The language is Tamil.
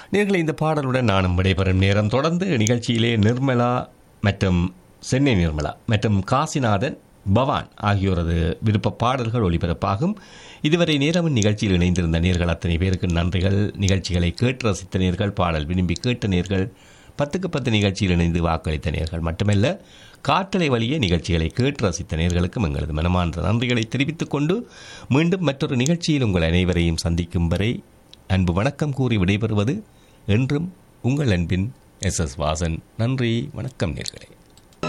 நேர்களை இந்த பாடலுடன் நானும் விடைபெறும் நேரம் தொடர்ந்து நிகழ்ச்சியிலே நிர்மலா மற்றும் சென்னை நிர்மலா மற்றும் காசிநாதன் பவான் ஆகியோரது விருப்ப பாடல்கள் ஒளிபரப்பாகும் இதுவரை நேரமும் நிகழ்ச்சியில் இணைந்திருந்த நேர்கள் அத்தனை பேருக்கு நன்றிகள் நிகழ்ச்சிகளை கேட்டு ரசித்த நேர்கள் பாடல் விரும்பி கேட்ட நேர்கள் பத்துக்கு பத்து நிகழ்ச்சியில் இணைந்து வாக்களித்த நேர்கள் மட்டுமல்ல காற்றலை வழியே நிகழ்ச்சிகளை கேட்டு ரசித்த நேர்களுக்கும் எங்களது மனமார்ந்த நன்றிகளை தெரிவித்துக் கொண்டு மீண்டும் மற்றொரு நிகழ்ச்சியில் உங்கள் அனைவரையும் சந்திக்கும் வரை அன்பு வணக்கம் கூறி விடைபெறுவது என்றும் உங்கள் அன்பின் எஸ் எஸ் வாசன் நன்றி வணக்கம் நேர்களே